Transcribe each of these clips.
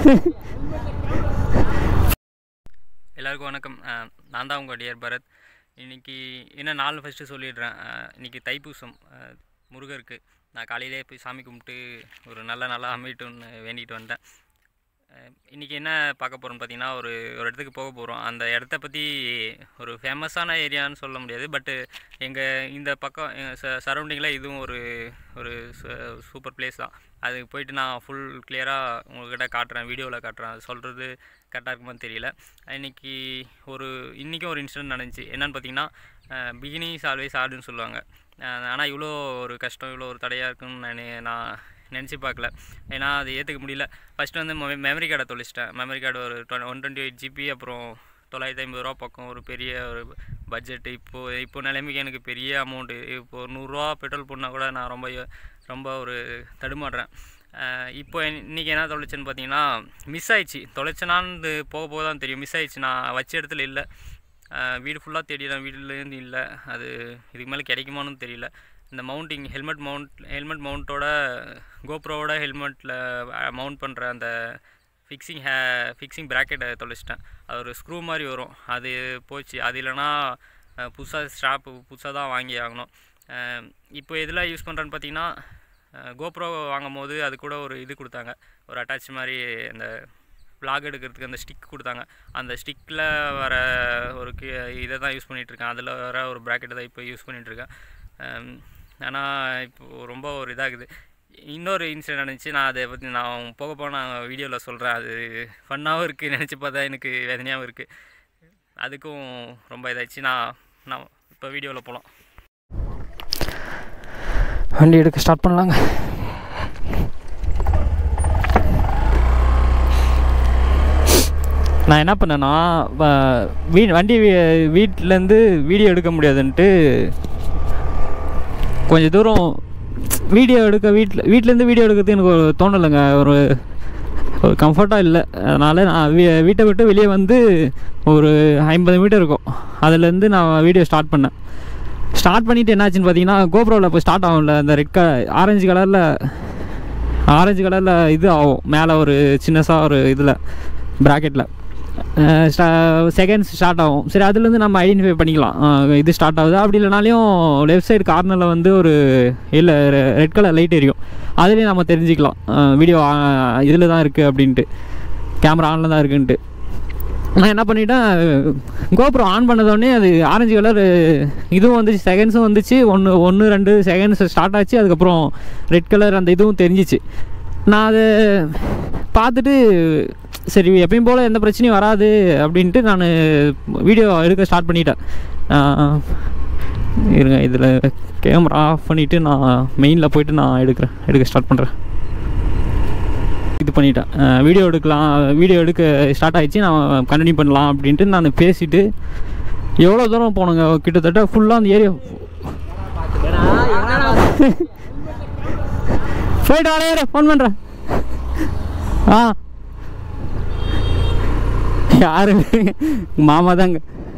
எல்லாருக்கும் வணக்கம் அஹ் நான் தான் உங்கள் டியர் பரத் இன்னைக்கு என்ன நாள் ஃபஸ்ட்டு சொல்லிடுறேன் அஹ் இன்னைக்கு தைப்பூசம் அஹ் முருகருக்கு நான் காலையிலே போய் சாமி கும்பிட்டு ஒரு நல்ல நாளாக அமையட்டும்னு வேண்டிட்டு வந்தேன் அஹ் இன்னைக்கு என்ன பார்க்க போகிறோம்னு பார்த்தீங்கன்னா ஒரு ஒரு இடத்துக்கு போக போகிறோம் அந்த இடத்த பற்றி ஒரு ஃபேமஸான ஏரியான்னு சொல்ல முடியாது பட்டு எங்கள் இந்த பக்கம் சரௌண்டிங்கில் இதுவும் ஒரு ஒரு சூப்பர் பிளேஸ் தான் அதுக்கு போயிட்டு நான் ஃபுல் கிளியராக உங்கள்கிட்ட காட்டுறேன் வீடியோவில் காட்டுறேன் அது சொல்கிறது கரெக்டாக இருக்குமான்னு தெரியல இன்னைக்கு ஒரு இன்றைக்கும் ஒரு இன்சிடென்ட் நடந்துச்சு என்னன்னு பார்த்தீங்கன்னா பிகினிஸ் ஆல்வேஸ் ஆடுன்னு சொல்லுவாங்க ஆனால் இவ்வளோ ஒரு கஷ்டம் இவ்வளோ ஒரு தடையாக இருக்குன்னு நான் நான் நினச்சி பார்க்கல ஏன்னா அது ஏற்றுக்க முடியல ஃபஸ்ட்டு வந்து மெமரி கார்டை தொலைச்சிட்டேன் மெமரி கார்டு ஒரு ஒன் டுவெண்ட்டி எயிட் ஜிபி அப்புறம் தொள்ளாயிரத்தி ஐம்பது ரூபா பக்கம் ஒரு பெரிய ஒரு பட்ஜெட்டு இப்போது இப்போ நிலைமைக்கு எனக்கு பெரிய அமௌண்ட்டு இப்போ ஒரு நூறுரூவா பெட்ரோல் போடனா கூட நான் ரொம்ப ரொம்ப ஒரு தடுமாடுறேன் அஹ் இப்போ இன்றைக்கி என்ன தொலைச்சேன்னு பார்த்தீங்கன்னா மிஸ் ஆயிடுச்சு தொலைச்சனான்னு போக போக தான் தெரியும் மிஸ் ஆயிடுச்சு நான் வச்ச இடத்துல இல்லை அஹ் வீடு ஃபுல்லாக தேடிடுறேன் வீடுலேருந்து இல்லை அது இதுக்கு மேலே கிடைக்குமான்னு தெரியல இந்த மவுண்டிங் ஹெல்மெட் மவுண்ட் ஹெல்மெட் மவுண்ட்டோட கோப்ரோவோட ஹெல்மெட்டில் மவுண்ட் பண்ணுற அந்த ஃபிக்ஸிங் ஹே ஃபிக்ஸிங் ப்ராக்கெட்டை தொலைச்சிட்டேன் அது ஒரு ஸ்க்ரூ மாதிரி வரும் அது போச்சு அது இல்லைன்னா புதுசாக ஸ்ட்ராப்பு புதுசாக தான் வாங்கி ஆகணும் அஹ் இப்போ எதில் யூஸ் பண்ணுறேன்னு பார்த்தீங்கன்னா கோப்ரோ வாங்கும் போது அது கூட ஒரு இது கொடுத்தாங்க ஒரு அட்டாச் மாதிரி அந்த vlog எடுக்கிறதுக்கு அந்த ஸ்டிக் கொடுத்தாங்க அந்த ஸ்டிக்கில் வர ஒரு கி இதை தான் யூஸ் பண்ணிகிட்ருக்கேன் அதில் வர ஒரு ப்ராக்கெட்டை தான் இப்போ யூஸ் பண்ணிகிட்ருக்கேன் ஆனால் இப்போ ரொம்ப ஒரு இதாகுது இன்னொரு இன்சிடென்ட் நடந்துச்சு நான் அதை பற்றி நான் போக போக நான் வீடியோவில் சொல்கிறேன் அது ஃபன்னாகவும் இருக்குது நினச்சி பார்த்தா எனக்கு வேதனையாகவும் இருக்குது அதுக்கும் ரொம்ப இதாச்சு நான் நான் இப்போ வீடியோவில் போகலாம் வண்டி எடுக்க ஸ்டார்ட் பண்ணலாங்க நான் என்ன பண்ணேன்னா வ- வீ வண்டி வீ- வீட்டிலேருந்து வீடியோ எடுக்க முடியாதுன்ட்டு கொஞ்சம் தூரம் வீடியோ எடுக்க வீட்டில் வீட்டிலேருந்து வீடியோ எடுக்கிறதுக்கு எனக்கு ஒரு தோணலைங்க ஒரு ஒரு கம்ஃபர்ட்டாக இல்லை அதனால் நான் வீ வீட்டை விட்டு வெளியே வந்து ஒரு ஐம்பது மீட்டர் இருக்கும் அதுலேருந்து நான் வீடியோ ஸ்டார்ட் பண்ணேன் ஸ்டார்ட் பண்ணிவிட்டு என்னாச்சுன்னு பார்த்தீங்கன்னா கோப்ரோவில் இப்போ ஸ்டார்ட் ஆகும்ல அந்த ரெட் க ஆரஞ்சு கலரில் ஆரஞ்சு கலரில் இது ஆகும் மேலே ஒரு சின்னசாக ஒரு இதில் ப்ராக்கெட்டில் செகண்ட்ஸ் ஸ்டார்ட் ஆகும் சரி அதுலேருந்து நம்ம ஐடென்டிஃபை பண்ணிக்கலாம் அஹ் இது ஸ்டார்ட் ஆகுது அப்படி இல்லைனாலையும் லெஃப்ட் சைடு கார்னரில் வந்து ஒரு இல்லை ரெட் கலர் லைட் எரியும் அதுலேயும் நம்ம தெரிஞ்சுக்கலாம் வீடியோ இதில் தான் இருக்குது அப்படின்ட்டு கேமரா ஆனில் தான் இருக்குன்ட்டு நான் என்ன பண்ணிட்டேன் கோபுரம் ஆன் பண்ணதோடனே அது ஆரஞ்சு கலர் இதுவும் வந்துச்சு செகண்ட்ஸும் வந்துச்சு ஒன்று ஒன்று ரெண்டு செகண்ட்ஸ் ஸ்டார்ட் ஆச்சு அதுக்கப்புறம் ரெட் கலர் அந்த இதுவும் தெரிஞ்சிச்சு நான் அதை பார்த்துட்டு சரி எப்பயும் போல் எந்த பிரச்சனையும் வராது அப்படின்ட்டு நான் வீடியோ எடுக்க ஸ்டார்ட் பண்ணிட்டேன் ஆஹ், இருங்க இதில் கேமரா ஆஃப் பண்ணிவிட்டு நான் மெயினில் போயிட்டு நான் எடுக்கிறேன் எடுக்க ஸ்டார்ட் பண்ணுறேன் இது பண்ணிட்டேன் வீடியோ எடுக்கலாம் வீடியோ எடுக்க ஸ்டார்ட் ஆயிடுச்சு நான் கண்டினியூ பண்ணலாம் அப்படின்ட்டு நான் பேசிட்டு எவ்வளோ தூரம் போனோங்க கிட்டத்தட்ட ஃபுல்லாக அந்த ஏரியா போயிட்டு வரேன் ஃபோன் பண்ணுறேன் ஆ யாரு மாமா தாங்க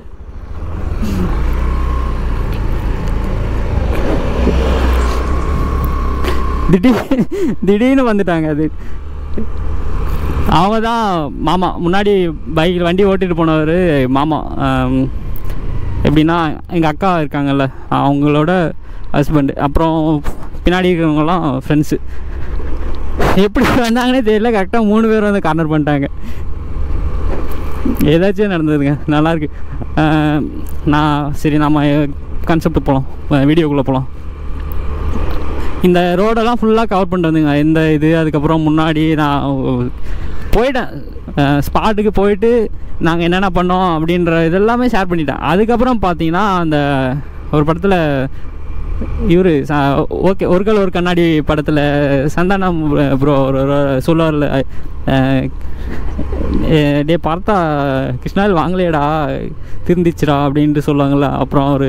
திடீர் திடீர்னு வந்துட்டாங்க அது அவங்க தான் மாமா முன்னாடி பைக்கில் வண்டி ஓட்டிகிட்டு போனவர் மாமா ஆம், எப்படின்னா எங்கள் அக்கா இருக்காங்கல்ல அவங்களோட ஹஸ்பண்டு அப்புறம் பின்னாடி இருக்கிறவங்கலாம் ஃப்ரெண்ட்ஸு எப்படி வந்தாங்கன்னே தெரியல கரெக்டாக மூணு பேர் வந்து கார்னர் பண்ணிட்டாங்க ஏதாச்சும் நடந்ததுங்க நல்லாயிருக்கு நான் சரி நம்ம கான்செப்ட் போகலாம் வீடியோக்குள்ளே போகலாம் இந்த ரோடெல்லாம் ஃபுல்லாக கவர் பண்ணிட்டு வந்துங்க இந்த இது அதுக்கப்புறம் முன்னாடி நான் போயிட்டேன் ஸ்பாட்டுக்கு போயிட்டு நாங்கள் என்னென்ன பண்ணோம் அப்படின்ற இதெல்லாமே ஷேர் பண்ணிட்டேன் அதுக்கப்புறம் பார்த்தீங்கன்னா அந்த ஒரு படத்தில் இவர் ஓகே ஒரு கல் ஒரு கண்ணாடி படத்தில் சந்தானம் ப்ரோ சொல்லுவார்ல டே பார்த்தா கிருஷ்ணாவில் வாங்கலையடா திருந்திச்சுடா அப்படின்ட்டு சொல்லுவாங்கள்ல அப்புறம் அவர்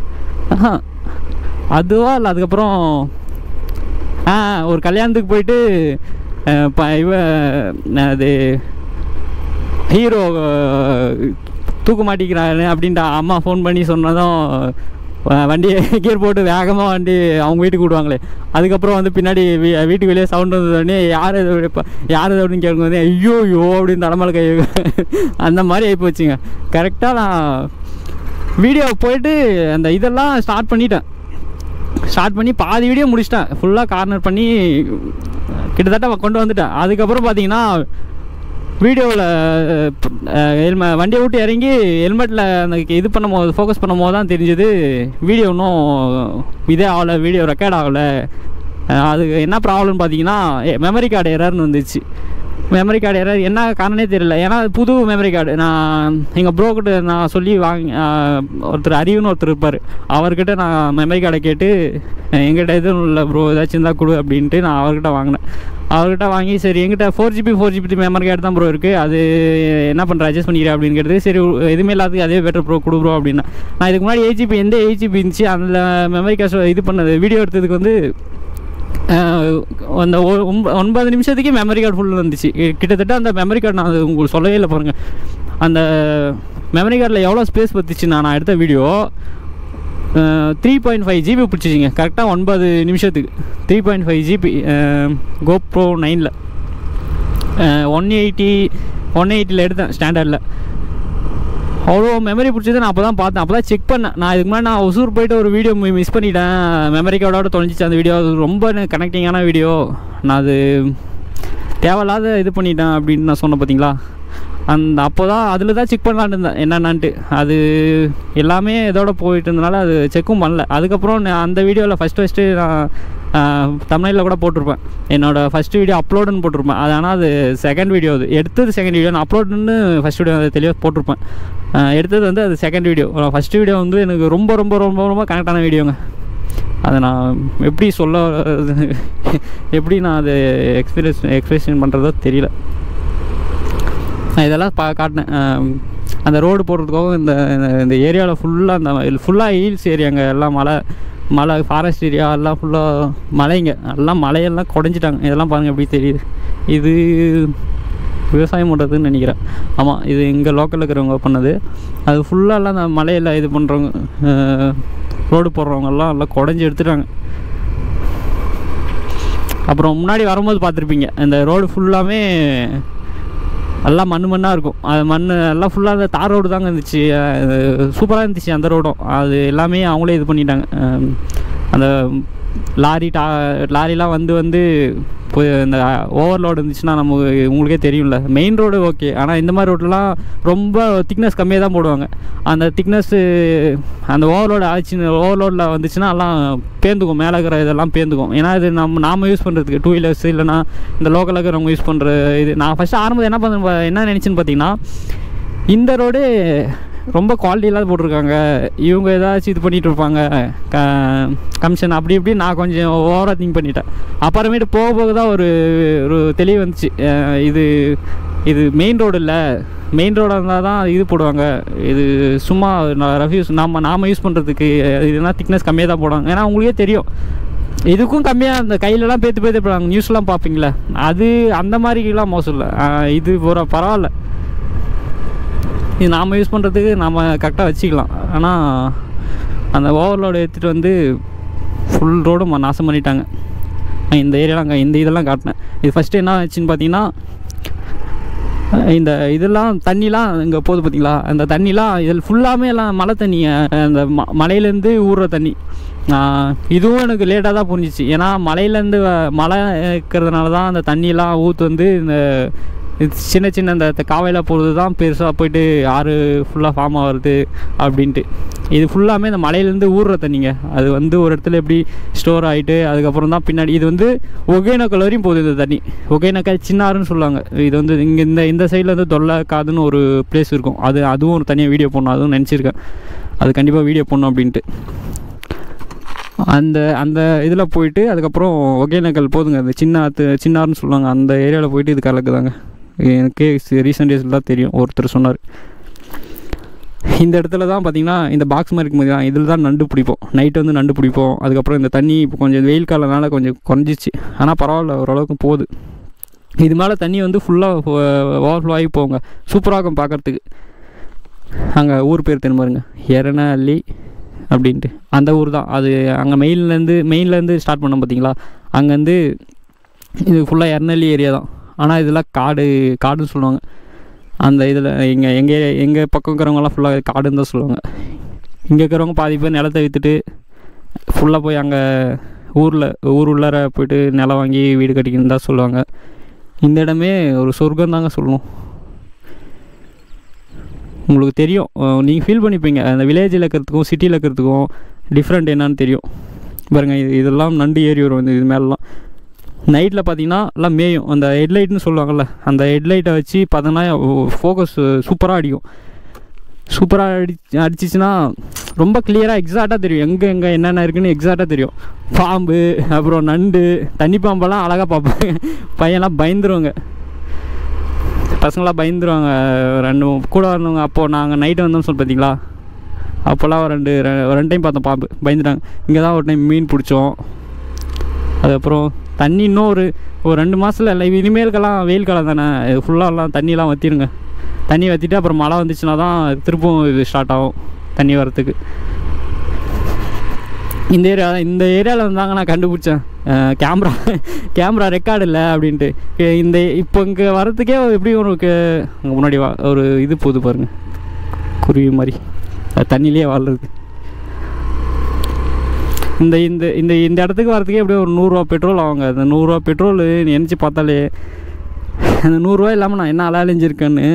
அதுவா இல்லை அதுக்கப்புறம் ஆ ஒரு கல்யாணத்துக்கு போயிட்டு அஹ், ப இவ அது ஹீரோ தூக்க மாட்டிக்கிறாரு அப்படின்ட்டு அம்மா ஃபோன் பண்ணி சொன்னதும் வ- வண்டியை கியர் போட்டு வேகமாக வண்டி அவங்க வீட்டுக்கு விடுவாங்களே அதுக்கப்புறம் வந்து பின்னாடி வீ வீட்டுக்கு வெளியே சவுண்ட் வந்தோடனே யார் இது இப்போ யார் இது அப்படின்னு கேட்கும் போது ஐயோ ஐயோ அப்படின்னு தலைமையில கை அந்த மாதிரி ஆகி போச்சுங்க கரெக்டாக நான் வீடியோ போயிட்டு அந்த இதெல்லாம் ஸ்டார்ட் பண்ணிட்டேன் ஸ்டார்ட் பண்ணி பாதி வீடியோ முடிச்சிட்டேன் ஃபுல்லாக கார்னர் பண்ணி கிட்டத்தட்ட கொண்டு வந்துட்டேன் அதுக்கப்புறம் பார்த்தீங்கன்னா வீடியோவில் ஹெல்மெ வண்டியை விட்டு இறங்கி ஹெல்மெட்டில் அந்த இது பண்ணும் போது ஃபோக்கஸ் பண்ணும் போது தான் தெரிஞ்சது வீடியோ இன்னும் இதே ஆகலை வீடியோ ரெக்கார்ட் ஆகலை அது என்ன ப்ராப்ளம்னு பார்த்தீங்கன்னா மெமரி கார்டு எரர்னு வந்துச்சு மெமரி கார்டு எரர் என்ன காரணமே தெரியல ஏன்னா அது புது மெமரி கார்டு நான் எங்கள் ப்ரோக்கிட்ட நான் சொல்லி வாங்கி ஆஹ், ஒருத்தர் அறிவுன்னு ஒருத்தர் இருப்பார் அவர்கிட்ட நான் மெமரி கார்டை கேட்டு எங்கிட்ட எதுவும் இல்லை ப்ரோ ஏதாச்சும் இருந்தால் கொடு அப்படின்ட்டு நான் அவர்கிட்ட வாங்கினேன் அவர்கிட்ட வாங்கி சரி எங்கிட்ட four GB four GB memory card தான் ப்ரோ இருக்குது அது என்ன பண்ணுற அட்ஜஸ்ட் பண்ணிக்கிறேன் அப்படின்னு கேட்டது சரி எதுவுமே இல்லாததுக்கு அதே பெட்டர் ப்ரோ கொடு ப்ரோ அப்படின்னா நான் இதுக்கு முன்னாடி எயிட் ஜிபி எந்த எயிட் ஜிபி இருந்துச்சு அந்த மெமரி கார்டு இது பண்ணது வீடியோ எடுத்ததுக்கு வந்து அஹ் அந்த ஒ- ஒம்ப- ஒன்பது நிமிஷத்துக்கே மெமரி கார்டு ஃபுல் வந்துச்சு இ- கிட்டத்தட்ட அந்த மெமரி கார்டு நான் அது உங்களுக்கு சொல்லவே இல்லை பாருங்கள் அந்த மெமரி கார்டில் எவ்வளோ ஸ்பேஸ் பத்துச்சு நான் நான் எடுத்த video three point five GB பிடிச்சிச்சிங்க கரெக்டாக ஒன்பது நிமிஷத்துக்கு three point five GB GoPro நைனில் ஒன் எயிட்டி ஒன் எயிட்டியில் எடுத்தேன் ஸ்டாண்டர்டில் அவ்வளோ மெமரி பிடிச்சது நான் அப்போ தான் பார்த்தேன் அப்போ தான் செக் பண்ணேன் நான் இதுக்கு முன்னாடி நான் ஒசூர் போயிட்டு ஒரு வீடியோ மிஸ் பண்ணிட்டேன் மெமரி கார்டோட தொலைஞ்சிச்சு அந்த வீடியோ அது ரொம்ப கனெக்டிங்கான வீடியோ நான் அது தேவையில்லாத இது பண்ணிட்டேன் அப்படின்னு நான் சொன்னேன் பார்த்தீங்களா அந்த அப்போ தான் அதில் தான் செக் பண்ணலான்னு இருந்தேன் என்னென்னான்ட்டு அது எல்லாமே இதோட போயிட்டு இருந்தனால அது செக்கும் பண்ணல அதுக்கப்புறம் நான் அந்த வீடியோவில் ஃபஸ்ட்டு ஃபஸ்ட்டு நான் தமிழில் கூட போட்டிருப்பேன் என்னோடய ஃபஸ்ட்டு வீடியோ அப்லோடுன்னு போட்டிருப்பேன் அது ஆனால் அது செகண்ட் வீடியோ அது எடுத்தது செகண்ட் வீடியோ நான் அப்லோடுன்னு ஃபஸ்ட் வீடியோ அதை தெளிவாக போட்டிருப்பேன் அஹ் எடுத்தது வந்து அது செகண்ட் வீடியோ ஃபஸ்ட்டு வீடியோ வந்து எனக்கு ரொம்ப ரொம்ப ரொம்ப ரொம்ப கனெக்டான வீடியோங்க அதை நான் எப்படி சொல்ல எப்படி நான் அதை எக்ஸ்பீரியன்ஸ் எக்ஸ்பிரஷன் பண்ணுறதோ தெரியல நான் இதெல்லாம் பா காட்டினேன் அஹ் அந்த ரோடு போடுறதுக்காக இந்த இந்த- இந்த ஏரியாவில் ஃபுல்லாக அந்த ஃபுல்லாக ஹீல்ஸ் ஏரியாங்க எல்லாம் மலை மலை ஃபாரஸ்ட் ஏரியா எல்லாம் ஃபுல்லாக மலைங்க எல்லாம் மலையெல்லாம் குடஞ்சிட்டாங்க இதெல்லாம் பாருங்கள் எப்படி தெரியுது இது விவசாயம் பண்ணுறதுன்னு நினைக்கிறேன் ஆமாம் இது இங்கே லோக்கலில் இருக்கிறவங்க பண்ணது அது ஃபுல்லாக எல்லாம் அந்த மலையில் இது பண்ணுறவங்க ரோடு போடுறவங்கெல்லாம் எல்லாம் குடஞ்சி எடுத்துட்டாங்க அப்புறம் முன்னாடி வரும்போது பார்த்துருப்பீங்க இந்த ரோடு ஃபுல்லாமே எல்லாம் மண் மண்ணாக இருக்கும் அது மண் எல்லாம் ஃபுல்லாக அந்த தார் ரோடு தாங்க இருந்துச்சு சூப்பராக இருந்துச்சு அந்த ரோடும் அது எல்லாமே அவங்களே இது பண்ணிட்டாங்க அஹ் அந்த லாரி டா லாரிலாம் வந்து வந்து போய் இந்த ஓவர்லோடு இருந்துச்சுன்னா நமக்கு உங்களுக்கே தெரியும்ல மெயின் ரோடு ஓகே ஆனால் இந்த மாதிரி ரோட்லாம் ரொம்ப திக்னஸ் கம்மியாக தான் போடுவாங்க அந்த திக்னஸ்ஸு அந்த ஓவர்லோடு ஆச்சு ஓவர்லோடில் வந்துச்சுன்னா எல்லாம் பேந்துக்கும் மேலே இருக்கிற இதெல்லாம் பேந்துக்கும் ஏன்னா இது நம்ம நாம் யூஸ் பண்ணுறதுக்கு டூ வீலர்ஸ் இல்லைனா இந்த லோக்கலில் இருக்கிறவங்க யூஸ் பண்ணுற இது நான் ஃபஸ்ட்டு ஆரம்பத்தில் என்ன பண்ண என்ன நினச்சின்னு பார்த்தீங்கன்னா இந்த ரோடு ரொம்ப குவாலிட்டி இல்லாத போட்டிருக்காங்க இவங்க ஏதாச்சும் இது பண்ணிட்டு இருப்பாங்க க கமிஷன் அப்படி இப்படி நான் கொஞ்சம் ஓவராக திங்க் பண்ணிட்டேன் அப்புறமேட்டு போக போக தான் ஒரு ஒரு தெளிவு வந்துச்சு அஹ் இது இது மெயின் ரோடு இல்லை மெயின் ரோடாக இருந்தால் தான் இது போடுவாங்க இது சும்மா ரஃப்யூஸ் நம்ம நாம் யூஸ் பண்ணுறதுக்கு இதுனா திக்னஸ் கம்மியாக தான் போடுவாங்க ஏன்னா உங்களுக்கே தெரியும் இதுக்கும் கம்மியாக அந்த கையிலலாம் பேத்து பேத்து போடுவாங்க நியூஸ்லாம் பார்ப்பீங்களே அது அந்த மாதிரிலாம் மோசம் இல்லை அஹ் இது ஒரு பரவாயில்ல இது நாம் யூஸ் பண்ணுறதுக்கு நாம் கரெக்டாக வச்சுக்கலாம் ஆனால் அந்த ஓவர்லோடு எடுத்துகிட்டு வந்து ஃபுல் ரோடும் நாசம் பண்ணிட்டாங்க நான் இந்த ஏரியாலாம் அங்கே இந்த இதெல்லாம் காட்டினேன் இது ஃபஸ்ட்டு என்ன ஆச்சுன்னு பார்த்தீங்கன்னா இந்த இதெல்லாம் தண்ணிலாம் இங்கே போகுது பார்த்தீங்களா அந்த தண்ணிலாம் இதில் ஃபுல்லாமே எல்லாம் மழை தண்ணி அஹ், அந்த ம மலையிலேருந்து ஊறுற தண்ணி ஆஹ், இதுவும் எனக்கு லேட்டாக தான் புரிஞ்சிச்சு ஏன்னா மலையிலேருந்து வ- மழை இருக்கிறதுனால தான் அந்த தண்ணியெல்லாம் ஊற்று வந்து இந்த இது சின்ன சின்ன இந்த இந்த காவையில் போகிறது தான் பெருசாக போயிட்டு ஆறு ஃபுல்லாக ஃபார்ம் ஆகுறது அப்படின்ட்டு இது ஃபுல்லாமே இந்த மலையிலேருந்து ஊறுற தண்ணிங்க அது வந்து ஒரு இடத்துல எப்படி ஸ்டோர் ஆகிட்டு அதுக்கப்புறம் தான் பின்னாடி இது வந்து ஒகேனக்கல் வரையும் போகுது இந்த தண்ணி ஒகேனக்கல் சின்னாறுன்னு சொல்லுவாங்க இது வந்து இங்கே இந்த இந்த சைடில் வந்து தொல்லைக்காதுன்னு ஒரு பிளேஸ் இருக்கும் அது அதுவும் ஒரு தனியாக வீடியோ போடணும் அதுவும் நினச்சிருக்கேன் அது கண்டிப்பாக வீடியோ போடணும் அப்படின்ட்டு அந்த அந்த இதில் போயிட்டு அதுக்கப்புறம் ஒகேனக்கல் போதுங்க அந்த சின்ன ஆத்து சின்னார்னு சொல்லுவாங்க அந்த ஏரியாவில் போயிட்டு இது கலக்குதாங்க எனக்கே ரீசெண்ட் டேஸில் தான் தெரியும் ஒருத்தர் சொன்னார் இந்த இடத்துல தான் பார்த்தீங்கன்னா இந்த பாக்ஸ் மாதிரி இருக்கும்போது தான் இதில் தான் நண்டு பிடிப்போம் நைட்டு வந்து நண்டு பிடிப்போம் அதுக்கப்புறம் இந்த தண்ணி இப்போ கொஞ்சம் வெயில் காலனால கொஞ்சம் குறைஞ்சிச்சு ஆனால் பரவாயில்ல ஓரளவுக்கு போகுது இது மேலே தண்ணி வந்து ஃபுல்லாக ஓவர்ஃப்ளோ ஆகி போங்க சூப்பராக இருக்கும் பார்க்குறதுக்கு அங்கே ஊர் பேர் தெரியும் பாருங்க எரண அள்ளி அப்படின்ட்டு அந்த ஊர் தான் அது அங்கே மெயின்லேருந்து மெயின்லேருந்து ஸ்டார்ட் பண்ணோம் பார்த்தீங்களா அங்கேருந்து இது ஃபுல்லாக எர்நெல்லி ஏரியா தான் ஆனால் இதெல்லாம் காடு காடுன்னு சொல்லுவாங்க அந்த இதில் எங்கள் எங்கள் எங்கள் பக்கம் இருக்கிறவங்கலாம் ஃபுல்லாக காடுன்னு தான் சொல்லுவாங்க இங்கே இருக்கிறவங்க பாதி பேர் நிலத்தை விற்றுட்டு ஃபுல்லாக போய் அங்கே ஊரில் ஊர் உள்ளார போயிட்டு நிலம் வாங்கி வீடு கட்டிக்கின்னு தான் சொல்லுவாங்க இந்த இடமே ஒரு சொர்க்கம் தாங்க சொல்லணும் உங்களுக்கு தெரியும் நீங்கள் ஃபீல் பண்ணிப்பீங்க அந்த வில்லேஜில் இருக்கிறதுக்கும் சிட்டியில் இருக்கிறதுக்கும் டிஃப்ரெண்ட் என்னன்னு தெரியும் பாருங்க இது இதெல்லாம் நண்டு ஏறி வரும் இந்த இது மேலெலாம் நைட்டில் பார்த்தீங்கன்னா எல்லாம் மேயும் அந்த ஹெட்லைட்னு சொல்லுவாங்கள்ல அந்த ஹெட்லைட்டை வச்சு பார்த்தோன்னா ஃபோக்கஸ் சூப்பராக அடிக்கும் சூப்பராக அடி அடிச்சிச்சுன்னா ரொம்ப கிளியராக எக்ஸாக்டாக தெரியும் எங்கே எங்கே என்னென்ன இருக்குன்னு எக்ஸாக்டாக தெரியும் பாம்பு அப்புறம் நண்டு தண்ணி பாம்பெல்லாம் அழகாக பார்ப்பாங்க பையன்லாம் பயந்துருவாங்க பசங்களாம் பயந்துருவாங்க ரெண்டு கூட வந்தவங்க அப்போது நாங்கள் நைட்டு வந்தோம்னு சொல்லி பார்த்தீங்களா அப்போல்லாம் ஒரு ரெண்டு ரெ- ஒரு ரெண்டு டைம் பார்த்தோம் பாம்பு பயந்துட்டாங்க இங்கே தான் ஒரு டைம் மீன் பிடிச்சோம் அதுக்கப்புறம் தண்ணி இன்னும் ஒரு ஒரு ரெண்டு மாதத்தில் இல்லை இனிமேலுக்கெல்லாம் வெயில் காலம் தானே இது ஃபுல்லாக எல்லாம் தண்ணியெல்லாம் வற்றிடுங்க தண்ணி வற்றிட்டு அப்புறம் மழை வந்துச்சுன்னா தான் திருப்பவும் இது ஸ்டார்ட் ஆகும் தண்ணி வரத்துக்கு இந்த ஏரியா இந்த ஏரியாவில் இருந்தாங்க நான் கண்டுபிடிச்சேன் கேமரா கேமரா ரெக்கார்டு இல்லை அப்படின்ட்டு இ- இந்த இப்போ இங்கே வரத்துக்கே எப்படி ஒரு க- அங்க முன்னாடி வா ஒரு இது போகுது பாருங்க குருவி மாதிரி அது தண்ணியிலே வாழ்றது இந்த இந்த இந்த இந்த இடத்துக்கு வரதுக்கே எப்படியும் ஒரு நூறுரூவா பெட்ரோல் ஆகுங்க அந்த நூறுரூவா பெட்ரோல் நினச்சி பார்த்தாலே அந்த நூறுரூவா இல்லாமல் நான் என்ன அலையழிஞ்சிருக்கேன்னு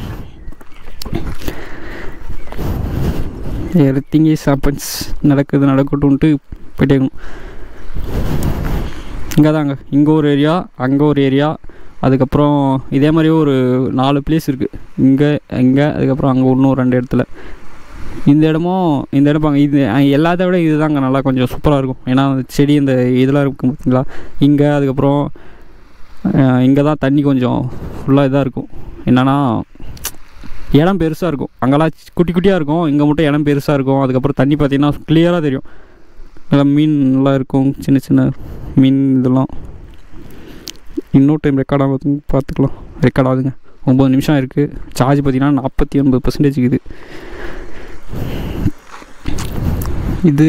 எவ்ரிதிங் இஸ் ஹேப்பன்ஸ் நடக்குது நடக்கட்டும்ன்ட்டு போயிட்டே இருக்கணும் இங்கே தாங்க இங்கே ஒரு ஏரியா அங்கே ஒரு ஏரியா அதுக்கப்புறம் இதே மாதிரியே ஒரு நாலு பிளேஸ் இருக்குது இங்கே இங்கே அதுக்கப்புறம் அங்கே இன்னும் ரெண்டு இடத்துல இந்த இடமும் இந்த இடம் பாங்க இது அஹ் எல்லாத்த விட இது தாங்க நல்லா கொஞ்சம் சூப்பராக இருக்கும் ஏன்னா அந்த செடி இந்த இதெல்லாம் இருக்கும் பார்த்தீங்களா இங்கே அதுக்கப்புறம் இங்கே தான் தண்ணி கொஞ்சம் ஃபுல்லாக இதாக இருக்கும் என்னென்னா இடம் பெருசாக இருக்கும் அங்கெல்லாம் சி- குட்டி குட்டியாக இருக்கும் இங்கே மட்டும் இடம் பெருசாக இருக்கும் அதுக்கப்புறம் தண்ணி பார்த்தீங்கன்னா கிளியராக தெரியும் நல்லா மீன்லாம் இருக்கும் சின்ன சின்ன மீன் இதெல்லாம் இன்னொரு டைம் ரெக்கார்ட் ஆகுது பார்த்துக்கலாம் ரெக்கார்ட் ஆகுதுங்க ஒம்பது நிமிஷம் இருக்குது சார்ஜ் பார்த்தீங்கன்னா நாற்பத்தி ஒன்பது பர்சன்டேஜ் இருக்குது இது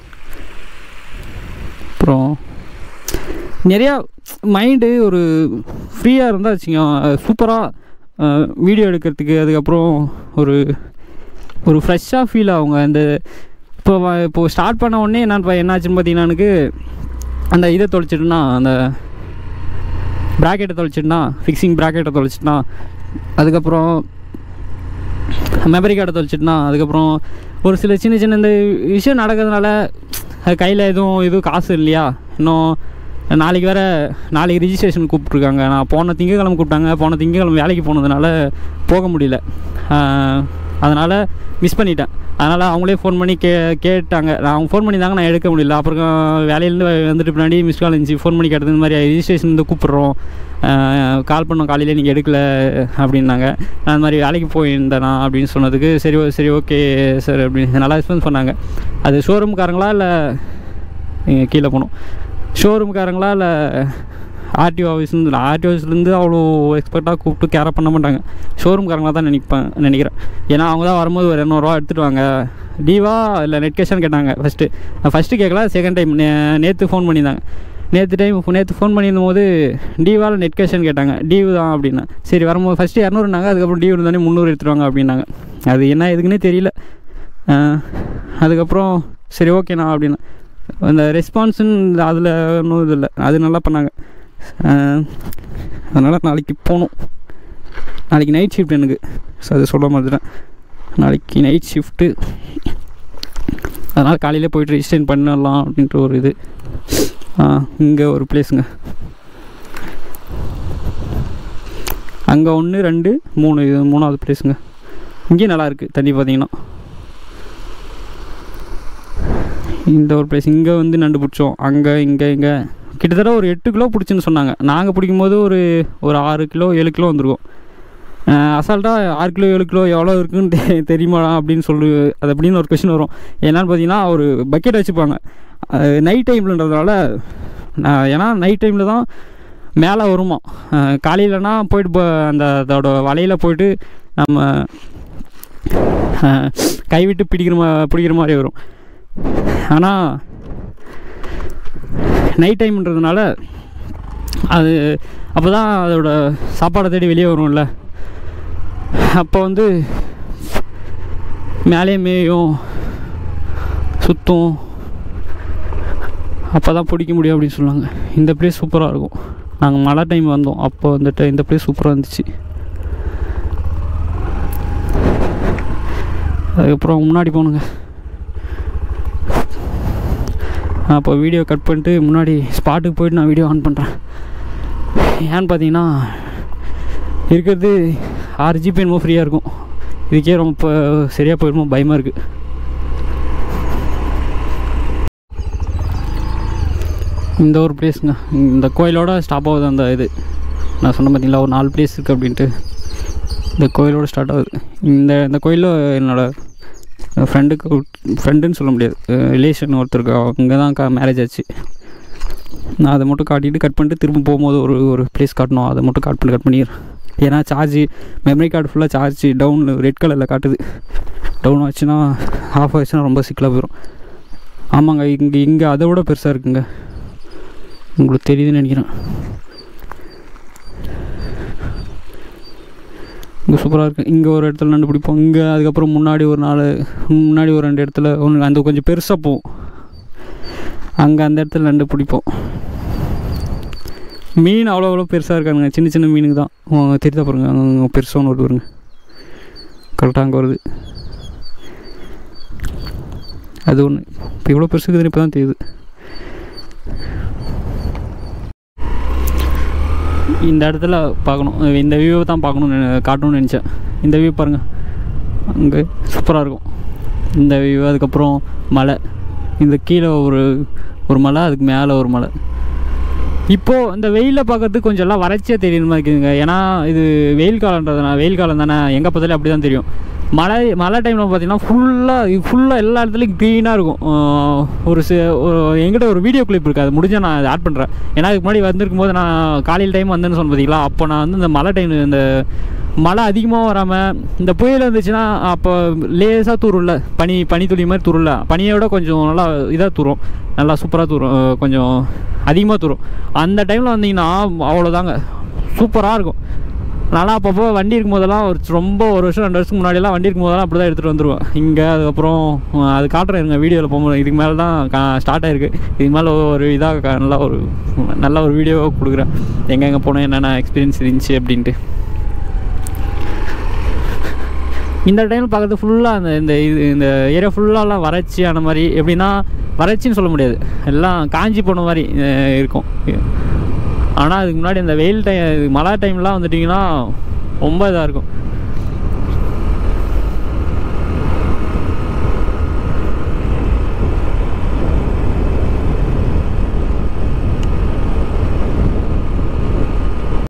அப்புறம் நிறையா மைண்டு ஒரு ஃப்ரீயாக இருந்தால் வச்சுங்க சூப்பராக வீடியோ எடுக்கிறதுக்கு அதுக்கப்புறம் ஒரு ஒரு ஃப்ரெஷ்ஷாக ஃபீல் ஆகுங்க அந்த இப்போ வ- இப்போ ஸ்டார்ட் பண்ண உடனே என்னன்னு என்னாச்சுன்னு பார்த்தீங்கன்னா எனக்கு அந்த இதை தொலைச்சிட்டுனா அந்த ப்ராக்கெட்டை தொலைச்சிட்டுனா ஃபிக்ஸிங் ப்ராக்கெட்டை தொலைச்சிட்டுனா அதுக்கப்புறம் மெமரி கார்டை தொலைச்சிட்டுனா அதுக்கப்புறம் ஒரு சில சின்ன சின்ன இந்த விஷயம் நடக்கிறதுனால கையில் எதுவும் எதுவும் காசு இல்லையா இன்னும் நாளைக்கு வேறு நாளைக்கு ரிஜிஸ்ட்ரேஷன் கூப்பிட்ருக்காங்க நான் போன திங்கக்கிழமை கூப்பிட்டாங்க போன திங்கக்கிழமை வேலைக்கு போனதுனால போக முடியல அதனால் மிஸ் பண்ணிட்டேன் அதனால் அவங்களே ஃபோன் பண்ணி கே கேட்டாங்க நான் அவங்க ஃபோன் பண்ணியிருந்தாங்க நான் எடுக்க முடியல அப்புறம் வேலையிலேருந்து வந்துட்டு பின்னாடி மிஸ் கால் இருந்துச்சு ஃபோன் பண்ணி கேட்டது இந்த மாதிரி ரிஜிஸ்ட்ரேஷன் வந்து கூப்பிட்றோம் கால் பண்ணோம் காலையில் நீங்கள் எடுக்கல அப்படின்னாங்க நான் இந்த மாதிரி வேலைக்கு போயிருந்தேனா அப்படின்னு சொன்னதுக்கு சரி ஓ- சரி ஓகே சார் அப்படின்னு நல்லா ரெஸ்பான்ஸ் பண்ணாங்க அது ஷோரூம்காரங்களா இல்லை கீழே போனோம் ஷோரூம்காரங்களா இல்லை ஆர்டிஓ ஆஃபீஸ்லேருந்து ஆர்டிஓ ஆஃபீஸ்லேருந்து அவ்வளோ எக்ஸ்பர்ட்டாக கூப்பிட்டு கேரை பண்ண மாட்டாங்க ஷோரூம்காரங்களாக தான் நினைப்பேன் நினைக்கிறேன் ஏன்னா அவங்க தான் வரும்போது ஒரு இரநூறுவா எடுத்துகிட்டு வாங்க டீவா இல்லை நெட் கேஷான்னு கேட்டாங்க ஃபஸ்ட்டு நான் ஃபஸ்ட்டு கேட்கல செகண்ட் டைம் நே நேற்று ஃபோன் பண்ணியிருந்தாங்க நேற்று டைம் நேற்று ஃபோன் பண்ணியிருந்தபோது டீவாவில் நெட் கேஷன் கேட்டாங்க டீவு தான் அப்படின்னா சரி வரும்போது ஃபஸ்ட்டு இரநூறுனாங்க அதுக்கப்புறம் டீவு இருந்தானே முந்நூறு எடுத்துட்டு வாங்க அப்படின்னாங்க அது என்ன எதுக்குன்னே தெரியல ஆஹ், அதுக்கப்புறம் சரி ஓகேண்ணா அப்படின்னா அந்த ரெஸ்பான்ஸுன்னு அதில் ஒன்றும் இது இல்லை அது நல்லா பண்ணாங்க அதனால் நாளைக்கு போகணும் நாளைக்கு நைட் ஷிஃப்ட் எனக்கு ஸோ அது சொல்ல மாதிரிதான் நாளைக்கு நைட் ஷிஃப்ட்டு அதனால் காலையிலே போயிட்டு ரிஜிஸ்டர் பண்ணலாம் அப்படின்ட்டு ஒரு இது இங்கே ஒரு பிளேஸுங்க அங்கே ஒன்று ரெண்டு மூணு இது மூணாவது பிளேஸுங்க இங்கேயும் நல்லா இருக்குது தண்ணி பார்த்தீங்கன்னா இந்த ஒரு பிளேஸ் இங்கே வந்து நண்டு பிடிச்சோம் அங்கே இங்கே இங்கே கிட்டத்தட்ட ஒரு எட்டு கிலோ பிடிச்சுன்னு சொன்னாங்க நாங்கள் பிடிக்கும்போது ஒரு ஒரு ஆறு கிலோ ஏழு கிலோ வந்திருக்கும் அசால்ட்டாக ஆறு கிலோ ஏழு கிலோ எவ்வளோ இருக்குன்னு தெ- தெரியுமா அப்படின்னு சொல்லு அது அப்படின்னு ஒரு கொஷின் வரும் என்னன்னு பார்த்தீங்கன்னா ஒரு பக்கெட் வச்சுப்பாங்க நைட் டைம்லன்றதுனால நான் ஏன்னா நைட் டைமில் தான் மேலே வருமா காலையிலனா போயிட்டு போ அந்த அதோட வலையில் போயிட்டு நம்ம அஹ், கைவிட்டு பிடிக்கிற மா பிடிக்கிற மாதிரி வரும் ஆனால் நைட் டைம்ன்றதுனால அது அப்போ தான் அதோட சாப்பாடை தேடி வெளியே வரும்ல அப்போ வந்து மேலே மேயும் சுற்றும் அப்போ தான் பிடிக்க முடியும் அப்படின்னு சொல்லுவாங்க இந்த ப்ளேஸ் சூப்பராக இருக்கும் நாங்கள் மழை டைம் வந்தோம் அப்போ வந்துட்டு இந்த ப்ளேஸ் சூப்பராக இருந்துச்சு அதுக்கப்புறம் முன்னாடி போகணுங்க அப்போ வீடியோ கட் பண்ணிட்டு முன்னாடி ஸ்பாட்டுக்கு போயிட்டு நான் வீடியோ ஆன் பண்ணுறேன் ஏன்னு பார்த்தீங்கன்னா இருக்கிறது ஆறு ஜிபி என்னமோ ஃப்ரீயாக இருக்கும் இதுக்கே ரொம்ப இப்போ சரியாக போயிடுமோ பயமாக இருக்குது இந்த ஒரு பிளேஸுங்க இந்த கோயிலோட ஸ்டாப் ஆகுது அந்த இது நான் சொன்ன பார்த்தீங்களா ஒரு நாலு பிளேஸ் இருக்குது அப்படின்ட்டு இந்த கோயிலோட ஸ்டார்ட் ஆகுது இந்த இந்த கோயிலில் என்னோடய ஃப்ரெண்டுக்கு ஃப்ரெண்டுன்னு சொல்ல முடியாது ரிலேஷன் ஒருத்தருக்கு அங்கே தான் கா மேரேஜ் ஆச்சு நான் அதை மட்டும் காட்டிட்டு கட் பண்ணிட்டு திரும்ப போகும்போது ஒரு ஒரு ப்ளேஸ் காட்டணும் அதை மட்டும் கட் பண்ணி கட் பண்ணிடுறேன் ஏன்னா சார்ஜ் மெமரி கார்டு ஃபுல்லாக சார்ஜ் டவுன் ரெட் கலரில் காட்டுது டவுன் ஆச்சுன்னா ஆஃப் ஆச்சுன்னா ரொம்ப சிக்கலாக போயிடும் ஆமாங்க இங்கே இங்கே அதை விட பெருசாக இருக்குங்க உங்களுக்கு தெரியுதுன்னு நினைக்கிறேன் இங்கே சூப்பராக இருக்குது இங்கே ஒரு இடத்துல நண்டு பிடிப்போம் இங்கே அதுக்கப்புறம் முன்னாடி ஒரு நாலு முன்னாடி ஒரு ரெண்டு இடத்துல ஒன்று அந்த கொஞ்சம் பெருசாக போகும் அங்கே அந்த இடத்துல நண்டு பிடிப்போம் மீன் அவ்வளோ அவ்வளோ பெருசாக இருக்காதுங்க சின்ன சின்ன மீனுக்கு தான் உங்க தெரியுதா பாருங்க அங்கே பெருசாக ஒன்று வருது பாருங்க கரெக்டாக அங்கே வருது அது ஒன்று இப்போ எவ்வளோ பெருசு இருக்குதுன்னு இப்போ தான் தெரியுது இந்த இடத்துல பார்க்கணும் இந்த வியூவை தான் பார்க்கணும்னு நினை- காட்டணும்னு நினச்சேன் இந்த வியூ பாருங்கள் அங்கே சூப்பராக இருக்கும் இந்த வியூ அதுக்கப்புறம் மலை இந்த கீழே ஒரு ஒரு மலை அதுக்கு மேலே ஒரு மலை இப்போது இந்த வெயிலில் பார்க்கறதுக்கு கொஞ்சம் எல்லாம் வறட்சியாக தெரியுற மாதிரி இருக்குதுங்க ஏன்னா இது வெயில் காலன்றதுனால வெயில் காலம் தானே எங்கே பார்த்தாலும் அப்படி தான் தெரியும் மழை மழை டைமில் பார்த்தீங்கன்னா ஃபுல்லாக ஃபுல்லாக எல்லா இடத்துலையும் க்ரீனாக இருக்கும் ஆஹ் ஒரு சி ஒரு என்கிட்ட ஒரு வீடியோ கிளிப் இருக்குது அது முடிஞ்சால் நான் அதை ஆட் பண்ணுறேன் ஏன்னா அதுக்கு முன்னாடி வந்திருக்கும் போது நான் காலையில் டைம் வந்தேன்னு சொன்னேன் பார்த்தீங்களா அப்போ நான் வந்து இந்த மழை டைம் இந்த மழை அதிகமாக வராமல் இந்த புயல் இருந்துச்சுன்னா அப்போ லேசாக தூரும்ல பனி பனி துளி மாதிரி தூரும்ல பனியை விட கொஞ்சம் நல்லா இதாக தூரும் நல்லா சூப்பராக தூரும் அஹ் கொஞ்சம் அதிகமாக தூரும் அந்த டைமில் வந்தீங்கன்னா அவ்வளோதாங்க சூப்பராக இருக்கும் நான்லாம் அப்பப்போ வண்டி இருக்கும் போதெல்லாம் ஒரு ரொம்ப ஒரு வருஷம் ரெண்டு வருஷத்துக்கு முன்னாடியெல்லாம் வண்டி இருக்கும் போதெல்லாம் அப்படி தான் எடுத்துகிட்டு வந்துடுவேன் இங்கே அதுக்கப்புறம் அஹ், அது காட்டுறேன் இருங்க வீடியோவில் போகும்போது இதுக்கு மேலே தான் கா ஸ்டார்ட் ஆயிருக்கு இதுக்கு மேலே ஒரு இதாக நல்லா ஒரு நல்ல ஒரு வீடியோவாக கொடுக்குறேன் எங்கெங்கே போனேன் என்னென்ன எக்ஸ்பீரியன்ஸ் இருந்துச்சு அப்படின்ட்டு இந்த டைமில் பார்க்குறது ஃபுல்லாக அந்த இந்த இது இந்த ஏரியா ஃபுல்லாலாம் வறட்சி ஆன மாதிரி எப்படின்னா வறட்சின்னு சொல்ல முடியாது எல்லாம் காஞ்சி போன மாதிரி அஹ், இருக்கும் ஆனால் அதுக்கு முன்னாடி இந்த வெயில் டைம் மழை டைம்லாம் வந்துட்டிங்கன்னா ரொம்ப இதாக இருக்கும்